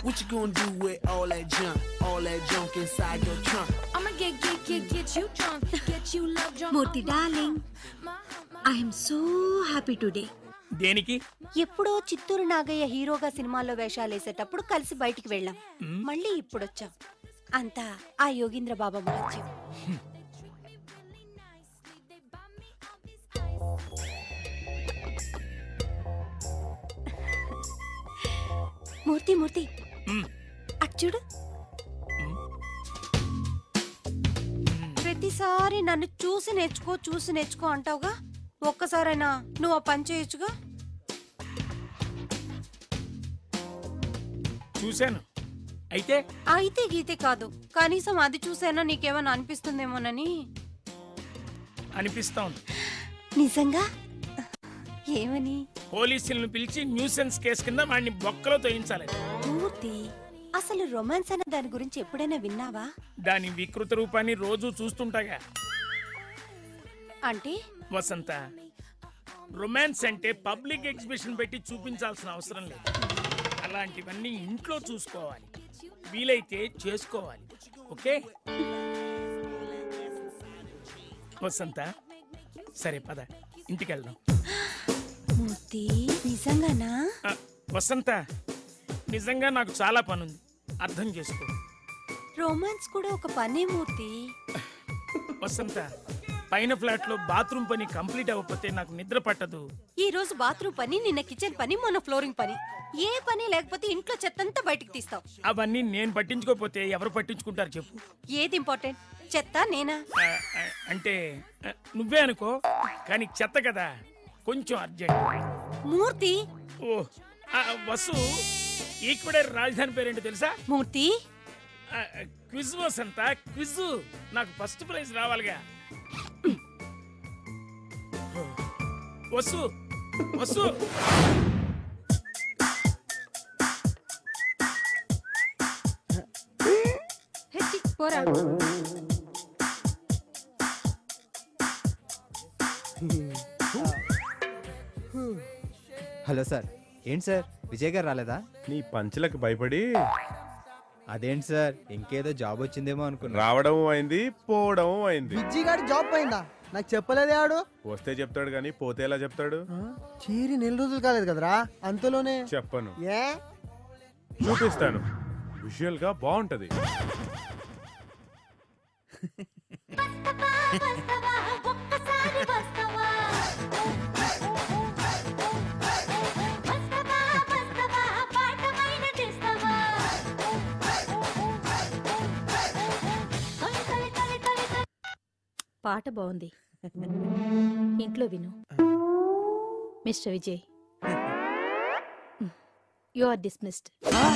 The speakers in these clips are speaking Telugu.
What you gonna do with all that junk, all that junk inside your trunk? I'ma get, get, get, get you drunk, get you love drunk. Murthy darling I'm so happy today దేనికి ఎప్పుడో చిత్తూరు నాగయ్య హీరోగా సినిమాల్లో వేషాలు వేసేటప్పుడు కలిసి బయటికి వెళ్ళాం మళ్ళీ ఇప్పుడొచ్చాం అంతా ఆ యోగీంద్ర బాబా మహత్యం మూర్తి మూర్తి మ్. అటు చూడు ప్రతిసారి నన్ను చూసి నేర్చుకో చూసి నేర్చుకో అంటావుగా ఒక్కసారైనా నువ్వు ఆ పని చేయొచ్చుగా చూశాను అయితే అయితే గీతే కాదు కనీసం అది చూసైనా నీకేమైనా అనిపిస్తుందేమోనని అనిపిస్తా ఉంది నిజంగా ఏమని పోలీసులను పిలిచి న్యూసెన్స్ కేసు కింద వాడిని బొక్కలో తోయించాలి మూర్తి అసలు రొమాన్స్ అన్న దాని గురించి ఎప్పుడైనా విన్నావా దాని వికృత రూపాన్ని రోజు చూస్తుంటాగా అంటే వసంత రొమాన్స్ అంటే పబ్లిక్ ఎగ్జిబిషన్ పెట్టి చూపించాల్సిన అవసరం లేదు అలాంటివన్నీ ఇంట్లో చూసుకోవాలి వీలైతే చేసుకోవాలి ఓకే వసంత సరే పద ఇంటికి వెళ్దాం మూర్తి నిజంగానా ఆ, వసంత నిజంగా నాకు చాలా పనుంది అర్థం చేసుకో రొమాన్స్ కూడా ఒక పనే మూర్తి వసంత పైన ఫ్లాట్ లో బాత్రూమ్ పని కంప్లీట్ అవ్వకపోతే నాకు నిద్ర పట్టదు ఈ రోజు బాత్రూమ్ పని నిన్న కిచెన్ పని మొన్న ఫ్లోరింగ్ పని ఏ పని లేకపోతే ఇంట్లో చెత్తంతా బయటికి తీస్తావు అవన్నీ నేను పట్టించుకోకపోతే ఎవరు పట్టించుకుంటారు చెప్పు ఏది ఇంపార్టెంట్ చెత్త నేనా ఆ, ఆ, అంటే ఆ, నువ్వే అనుకో కానీ చెత్త కదా కొంచెం అర్జెంట్ మూర్తి ఓ ఆ, వసు ఈక్వడర్ రాజధాని పేరేంటో తెలుసా మూర్తి ఆ, క్విజ్ వసంత క్విజ్ నాకు ఫస్ట్ ప్రైజ్ రావాలిగా వసు వసు హెచ్చి, పోరా హలో సార్ ఏంటి సార్ విజయ్ గారు రాలేదా నీ పంచులకు భయపడి అదేంటి సార్ ఇంకేదో జాబ్ వచ్చిందేమో అనుకున్నా రావడం అయింది పోవడం అయింది విజ్జి గారి జాబ్ పోయిందా నాకు చెప్పలేదే ఆడు వస్తే చెప్తాడు కానీ పోతే ఎలా చెప్తాడు చీరి నెల రోజులు కాలేదు కదరా అంతలోనే చెప్పను ఏ చూపిస్తాను విజువల్ గా బాగుంటది పాట బాగుంది ఇంట్లో విను mister Vijay you are dismissed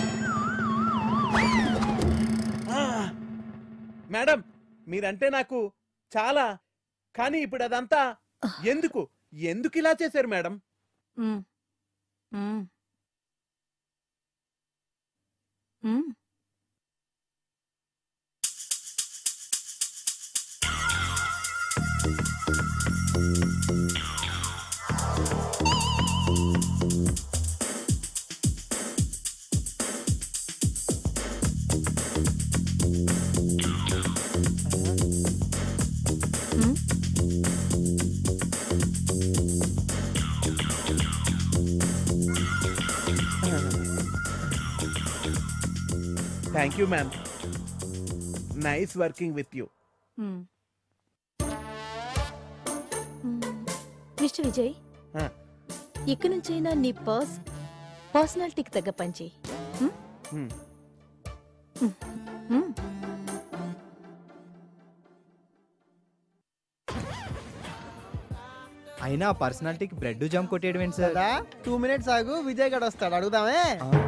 madam మీరంటే నాకు చాలా కానీ ఇప్పుడు అదంతా ఎందుకు ఎందుకు ఇలా చేశారు madam hmm. Hmm. Hmm. Thank you ma'am nice working with you hmm. Hmm. Mister Vijay ఆ. ఇక నుంచైనా నీ పర్స్ పర్సనాలిటీకి తగ్గ పని చేయి మ్మ్? మ్మ్. మ్మ్. మ్మ్. అయినా పర్సనాలిటీకి బ్రెడ్ జామ్ కొట్టేయడం ఏంటి సార్ కదా టూ మినిట్స్ ఆగు విజయ్ గడ్ వస్తాడు అడుగుదామే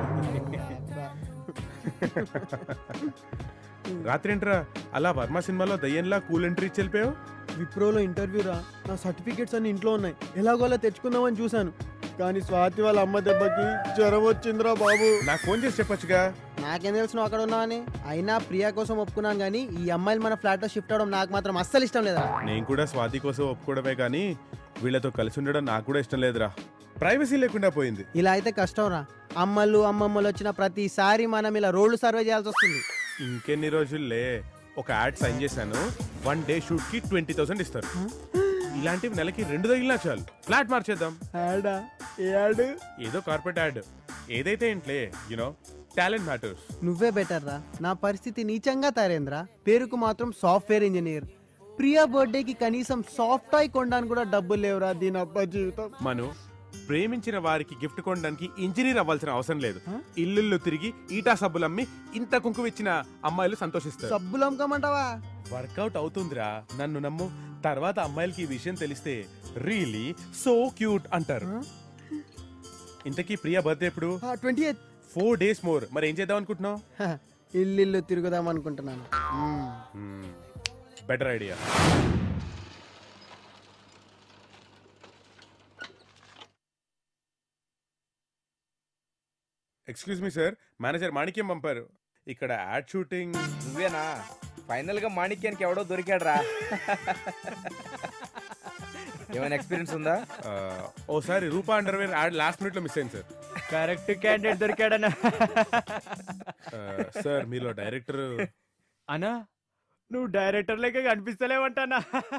రాత్రి ఏంట్రా అలా వర్మ సినిమాలో దయ్యంలా కూల్ ఎంట్రీ ఇచ్చి వెళ్ళిపోయావు విప్రోలో ఇంటర్వ్యూ రా నా సర్టిఫికేట్స్ అన్ని ఇంట్లో ఉన్నాయి ఎలాగోలా తెచ్చుకుందామని చూశాను కానీ స్వాతి వాళ్ళ అమ్మ దెబ్బకి జ్వరం వచ్చిందిరా బాబు నాకు ఫోన్ చేసి చెప్పొచ్చుగా నాకేం తెలుసు నువ్వు అక్కడ ఉన్నావని అయినా ప్రియా కోసం ఒప్పుకున్నాను కానీ ఈ అమ్మాయిలు మన ఫ్లాట్ లో షిఫ్ట్ అవడం నాకు మాత్రం అస్సలు ఇష్టం లేదా నేను కూడా స్వాతి కోసం ఒప్పుకోవడమే కానీ వీళ్ళతో కలిసి ఉండడం నాకు కూడా ఇష్టం లేదురా ప్రైవసీ లేకుండా పోయింది ఇలా అయితే కష్టం రా అమ్మలు అమ్మమ్మలు వచ్చిన ప్రతిసారి మనం ఇలా రోడ్లు సర్వే చేయాల్సి వస్తుంది ఇంకెన్ని రోజుల్లే ఒక యాడ్ సైన్ చేశాను వన్ డే షూట్ కి ట్వంటీ థౌసండ్ ఇస్తారు ఇలాంటివి నెలకి రెండు తగిలినా చాలు ఫ్లాట్ మార్చేద్దాం యాడా ఏ యాడ్ ఏదో కార్పొరేట్ యాడ్ ఏదైతే ఏంట్లే యునో టాలెంట్ మ్యాటర్స్ నువ్వే బెటర్ రా నా పరిస్థితి నీచంగా తయారైందిరా పేరుకు మాత్రం సాఫ్ట్వేర్ ఇంజనీర్ ప్రియా బర్త్డేకి కనీసం సాఫ్ట్ టాయ్ కొనడానికి కూడా డబ్బులు లేవురా దీని అబ్బా జీవితం మను ప్రేమించిన వారికి గిఫ్ట్ కొనడానికి ఇంజనీర్ అవ్వాల్సిన అవసరం లేదు ఇల్లుళ్ళు తిరిగి ఈటా సబ్బులు అమ్మి ఇంత కుంకుమ ఇచ్చిన అమ్మాయిలు సంతోషిస్తారు సబ్బులు అమ్మకమంటావా వర్కౌట్ అవుతుందిరా నన్ను నమ్ము తర్వాత అమ్మాయిలకి ఈ విషయం తెలిస్తే రియలీ సో క్యూట్ అంటారు ఇంతకీ ప్రియా బర్త్డే ఎప్పుడు twenty eighth four days more మరి ఏం చేద్దాం అనుకుంటున్నావు ఇల్లు తిరుగుదాం అనుకుంటున్నాను hmm. Better idea excuse me sir manager Manikyam పంపారు ఇక్కడ యాడ్ షూటింగ్ నువ్వేనా ఫైనల్ గా మాణిక్యానికి ఎవడో దొరికాడురా ఏమైనా ఎక్స్పీరియన్స్ ఉందా ఓసారి Rupa underwear ad last minute లో మిస్ అయింది సార్ కరెక్ట్ క్యాండిడేట్ దొరికాడనా సార్ మీలో డైరెక్టర్ అనా నువ్వు డైరెక్టర్ లెక్క కనిపిస్తలేవంటానా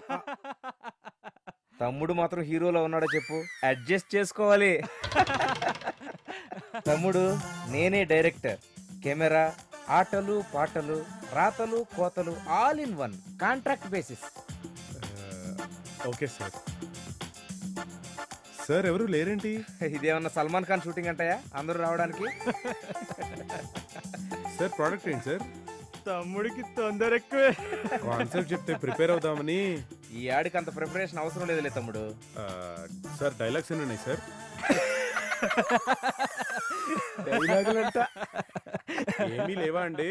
తమ్ముడు మాత్రం హీరోలో ఉన్నాడో చెప్పు అడ్జస్ట్ చేసుకోవాలి తమ్ముడు నేనే డైరెక్టర్ కెమెరా ఆటలు పాటలు రాతలు కోతలు all in one contract basis okay sir sir ఎవరు లేరేంటి ఇదేమన్నా సల్మాన్ ఖాన్ షూటింగ్ అంటాయా అందరూ రావడానికి సార్ ప్రోడక్ట్ ఏంటి సార్ తమ్ముడికి తొందర ఎక్కువే కాన్సెప్ట్ చెప్తే ప్రిపేర్ అవుదామని ఈ యాడ్కి అంత ప్రిపరేషన్ అవసరం లేదులే తమ్ముడు ఆ, సార్ డైలాగ్స్ ఎన్ని ఉన్నాయి సార్ డైలాగులంట ఏమీ లేవా అండి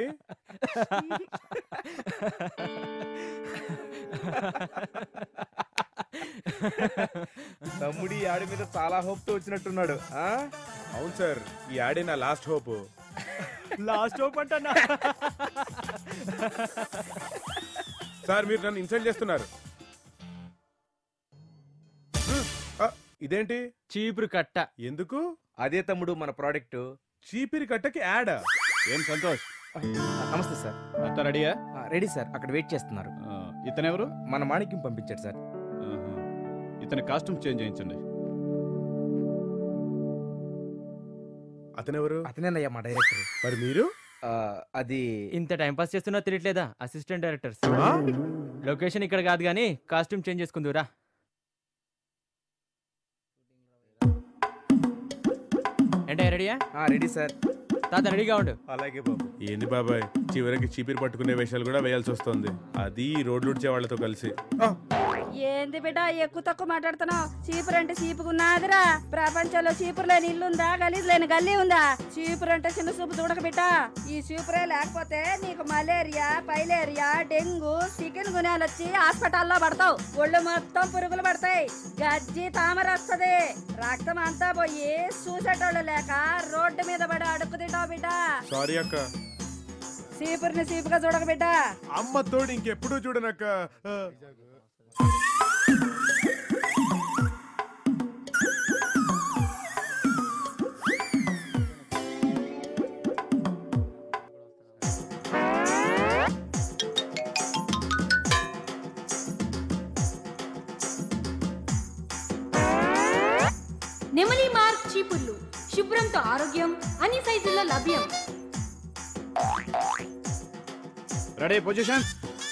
తమ్ముడి ఈ యాడ్ మీద చాలా హోప్ తో వచ్చినట్టున్నాడు ఆ అవును సార్ ఈ యాడే నా లాస్ట్ హోప్ లాస్ట్ హోప్ అంటానా సార్ మీరు నన్ను ఇన్సల్ట్ చేస్తున్నారు ఆ, ఇదేంటి చీపురు కట్ట ఎందుకు అదే తమ్ముడు మన ప్రోడక్ట్ చీపిరి కట్టకి యాడ్ ఏం సంతోష్ నమస్తే సార్ అంతా రెడీయా రెడీ సార్ అక్కడ వెయిట్ చేస్తున్నారు ఇతనెవరు మన మాణిక్యం పంపించాడు సార్ ఇతని కాస్ట్యూమ్ చేంజ్ చేయించండి అతనెవరు అతనేనయ్యా మా డైరెక్టర్ మరి మీరు అది ఇంత టైం పాస్ చేస్తున్నా తెలియట్లేదా అసిస్టెంట్ డైరెక్టర్స్ లొకేషన్ ఇక్కడ కాదు కానీ కాస్ట్యూమ్ చేంజ్ చేసుకుందురా ఏంటే రెడీయా రెడీ సార్ తాత రెడీగా ఉండు అలాగే బాబు ఏంది బాబాయ్ చివరికి చీపిరి పట్టుకునే వేషాలు కూడా వేయాల్సి వస్తుంది అది రోడ్లు ఉడిచే వాళ్ళతో కలిసి ఏంది బిడ్డ ఎక్కువ తక్కువ మాట్లాడుతున్నావు చీపురు అంటే చీపుకున్నాదిరా ప్రపంచంలో చీపురు లేని ఇల్లు ఉందా గలీజ్ లేని గల్లీ ఉందా చీపురు అంటే చిన్న చూపు చూడక బిడ్డ ఈ చీపురే లేకపోతే నీకు మలేరియా పైలేరియా డెంగ్యూ చికెన్ గుణాలు వచ్చి హాస్పిటల్లో పడతావు ఒళ్ళు మొత్తం పురుగులు పడతాయి గజ్జి తామర వస్తది రక్తం అంతా పోయి చూసేటోళ్ళు లేక రోడ్డు మీద పడి అడుక్కు తింటావు బిడ్డ సారీ అక్క చీపురుని చీపుగా చూడక బిడ్డ అమ్మ తోడు ఇంకెప్పుడు చూడనక్క ఆ. నెమలి మార్క్ చీపుర్లు శుభ్రంతో ఆరోగ్యం అన్ని సైజుల్లో లభ్యం రెడీ పొజిషన్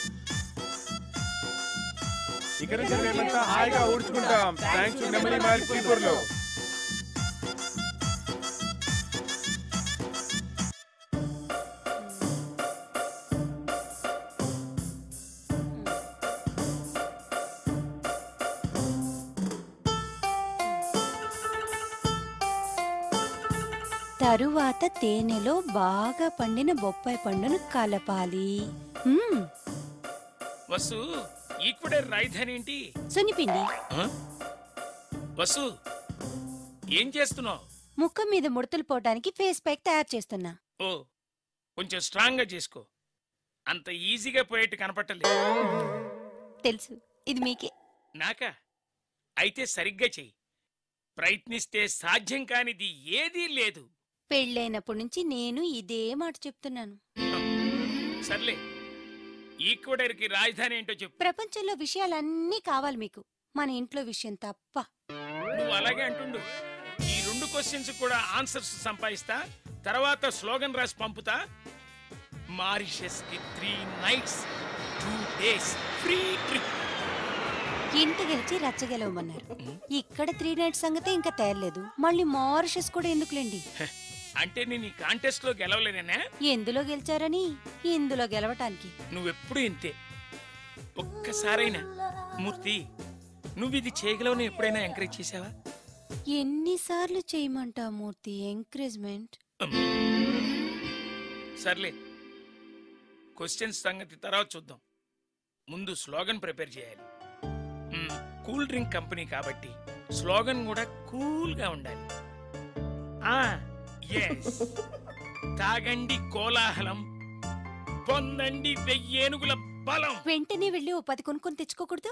ఇక నుంచి మేమంతా హాయిగా ఊడ్చుకుంటాం థ్యాంక్స్ నెమలి మార్క్ చీపుర్లో తరువాత తేనెలో బాగా పండిన బొప్పాయి పండును కలపాలి మ్మ్, వసు ఈక్వడే రాజధాని ఏంటి సున్నిపిండి ఆ? వసు ఏం చేస్తున్నావు ముఖం మీద ముడతలు పోవడానికి ఫేస్ ప్యాక్ తయారు చేస్తున్నా ఓ కొంచెం స్ట్రాంగ్ గా చేసుకో అంత ఈజీగా పోయేట్టు కనపట్టలేదు తెలుసు ఇది మీకే నాకా అయితే సరిగ్గా చెయ్యి ప్రయత్నిస్తే సాధ్యం కానిది ఏదీ లేదు పెళ్ళైనప్పటి నుంచి నేను ఇదే మాట చెప్తున్నాను సర్లే ఈక్వడర్కి రాజధాని ఏంటో చెప్పు ప్రపంచంలో విషయాలన్నీ కావాలి మీకు మన ఇంట్లో విషయం తప్ప నువ్వు అలాగే అంటుండు ఈ రెండు క్వశ్చన్స్ కూడా ఆన్సర్స్ సంపాదిస్తా తర్వాత స్లోగన్ రాసి పంపుతా మారిషస్ కి three nights two days free trip ఇంటి గెలిచి రచ్చగెలవమన్నారు ఇక్కడ త్రీ నైట్స్ సంగతే ఇంకా తేరలేదు మళ్ళీ మారిషస్ కూడా ఎందుకులేండి అంటే నేను ఈ కాంటెస్ట్ లో గెలవలేనేనా ఎందులో గెలిచారని ఇందులో గెలవటానికి నువ్వెప్పుడు ఇంతే ఒక్కసారైనా మూర్తి నువ్వు ఇది చేయగలవని ఎప్పుడైనా ఎంకరేజ్ చేసావా ఎన్నిసార్లు చేయమంటావు మూర్తి ఎంకరేజ్మెంట్ సర్లే క్వశ్చన్స్ సంగతి తర్వాత చూద్దాం ముందు స్లోగన్ ప్రిపేర్ చేయాలి మ్మ్, కూల్ డ్రింక్ కంపెనీ కాబట్టి స్లోగన్ కూడా కూల్ గా ఉండాలి ఆ ఎస్ తాగండి కోలాహలం పొందండి వెయ్యేనుగుల బలం వెంటనే వెళ్ళి ఓ పది కొనుక్కొని తెచ్చుకోకూడదు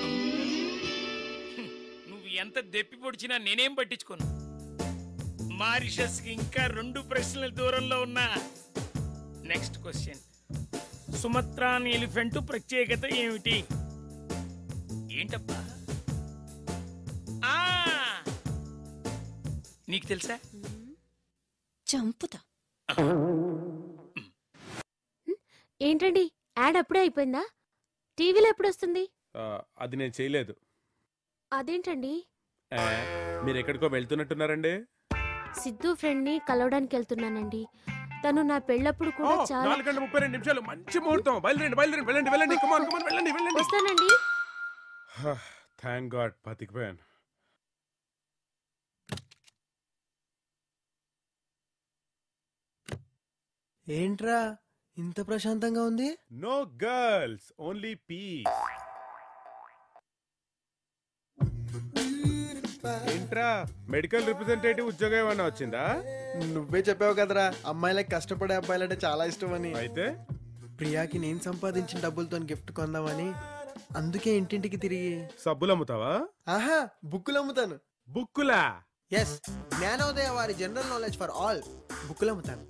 నువ్వు ఎంత దెప్పి పొడిచినా నేనేం పట్టించుకోను మారిషస్ కి ఇంకా రెండు ప్రశ్నల దూరంలో ఉన్నా నెక్స్ట్ క్వశ్చన్ సుమత్రాన్ ఎలిఫెంట్ ప్రత్యేకత ఏమిటి ఏంటబ్బా ఆ నీకు తెలుసా చంపుతా ఏంటండి యాడ్ అప్పుడే అయిపోయిందా టీవీలో ఎప్పుడు వస్తుంది ఆ, అది నేను చేయలేదు అదేంటండి ఆ, మీరు ఎక్కడికో వెళ్తున్నట్టున్నారండి సిద్ధు ఫ్రెండ్ ని కలవడానికి వెళ్తున్నానండి తను నా పెళ్ళప్పుడు కూడా ఓ, చాలా నాలుగు గంటల ముప్పై రెండు నిమిషాలు మంచి ముహూర్తం బయలుదేరండి బయలుదేరండి వెళ్ళండి వెళ్ళండి కమాన్ కమాన్ వెళ్ళండి వెళ్ళండి వస్తానండి థ్యాంక్ గాడ్ బతికిపోయాను ఏంట్రా ఇంత ప్రశాంతంగా ఉంది నో గర్ల్స్ ఓన్లీ పీస్ ఏంట్రా మెడికల్ రిప్రజెంటేటివ్ ఉద్యోగం ఏమైనా వచ్చిందా నువ్వే చెప్పావు కదరా అమ్మాయిలకు కష్టపడే అబ్బాయిలంటే చాలా ఇష్టం అని అయితే ప్రియాకి నేను సంపాదించిన డబ్బులతో గిఫ్ట్ కొందామని అందుకే ఇంటింటికి తిరిగి సబ్బులు అమ్ముతావా ఆహా బుక్కులు అమ్ముతాను బుక్కులా ఎస్ జ్ఞానోదయ వారి జనరల్ నాలెడ్జ్ ఫర్ ఆల్ బుక్కులు అమ్ముతాను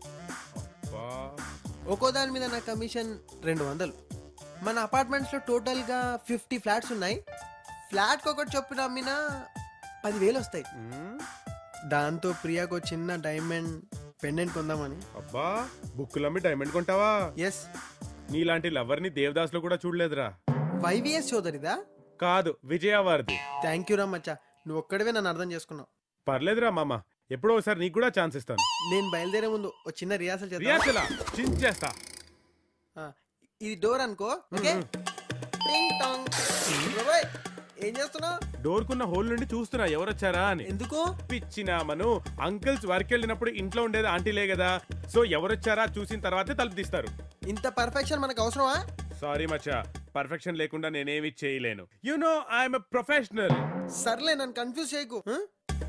ఒక్కో దాని మీద నా కమిషన్ రెండు వందలు మన అపార్ట్మెంట్స్ లో టోటల్ గా ఫిఫ్టీ ఫ్లాట్స్ ఉన్నాయి ఫ్లాట్ ఒకటి చొప్పున అమ్మినా పదివేలు వస్తాయి దాంతో ప్రియాకు ఓ చిన్న డైమండ్ పెండెంట్ కొందామని అబ్బా బుక్కులు అమ్మి డైమండ్ కొంటావా ఎస్ నీలాంటి లవర్ ని దేవదాస్ లో కూడా చూడలేదురా వైవిఎస్ చౌదరిదా కాదు విజయవారిది థ్యాంక్ యూ రా మచ్చా నువ్వు ఒక్కడివే నన్ను అర్థం చేసుకున్నావు పర్లేదురా మామ ఎప్పుడో ఒకసారి నీకు కూడా ఛాన్స్ ఇస్తాను నేను బయలుదేరే ముందు ఓ చిన్న రిహార్సల్ రియాసలా చేద్దాం చించేస్తా ఆ, ఇది డోర్ అనుకో ఓకే టింగ్ టాంగ్ బాబాయ్, ఏం చేస్తున్నావు డోర్ కున్న హోల్ నుండి చూస్తున్నా ఎవరొచ్చారా అని ఎందుకు పిచ్చినామను అంకుల్స్ వర్క్ వెళ్ళినప్పుడు ఇంట్లో ఉండేది ఆంటీలే కదా సో ఎవరొచ్చారా చూసిన తర్వాతే తలుపు తీస్తారు ఇంత పర్ఫెక్షన్ మనకు అవసరమా సారీ మచ్చా పర్ఫెక్షన్ లేకుండా నేనేమి చేయలేను యు నో ఐఎమ్ ప్రొఫెషనల్ సర్లే నన్ను కన్ఫ్యూజ్ చేయకు ఆ?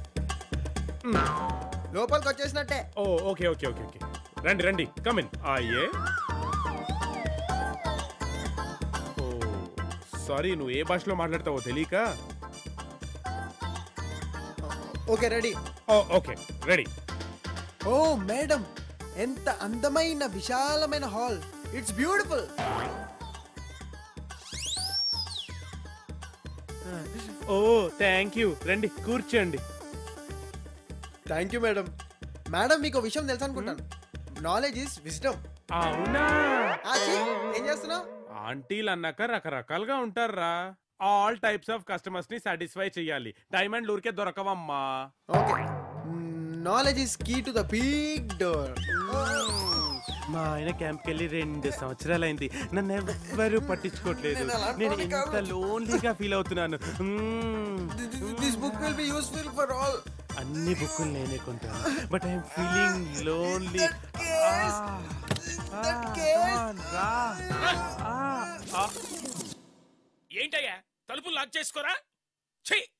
లోపలికి వచ్చేసినట్టే ఓ ఓకే ఓకే ఓకే ఓకే రండి రండి కమిన్ ఆయే ఓ సారీ నువ్వు ఏ భాషలో మాట్లాడతావో తెలియక ఓకే రెడీ ఓ ఓకే రెడీ ఓ మేడం ఎంత అందమైన విశాలమైన హాల్ ఇట్స్ బ్యూటిఫుల్ ఓ థ్యాంక్ యూ రండి కూర్చోండి థ్యాంక్ యూ మేడం మేడం మీకు విషయం తెలుసు అనుకుంటాను నాలెడ్జ్ ఇస్ విజ్డమ్ అవునా ఏం చేస్తున్నావు ఆంటీలు అన్నాక రకరకాలుగా ఉంటారా ఆల్ టైప్స్ ఆఫ్ కస్టమర్స్ ని సాటిస్ఫై చేయాలి డైమండ్ ఊరికే దొరకవమ్మా okay knowledge is key to the big door మా ఆయన క్యాంప్కి వెళ్ళి రెండు సంవత్సరాలైంది నన్ను ఎవ్వరూ పట్టించుకోవట్లేదు నేను అలాంటి నేను వాడిని ఎంత కాదు. లోన్లీగా ఫీల్ అవుతున్నాను hmm. This book will be useful for all అన్ని బుక్కులు నేనే కొంటాను బట్ ఐఎమ్ ఫీలింగ్ లోన్లీ ఏంటయ్యా తలుపులు లాక్ చేసుకోరా చెయ్యి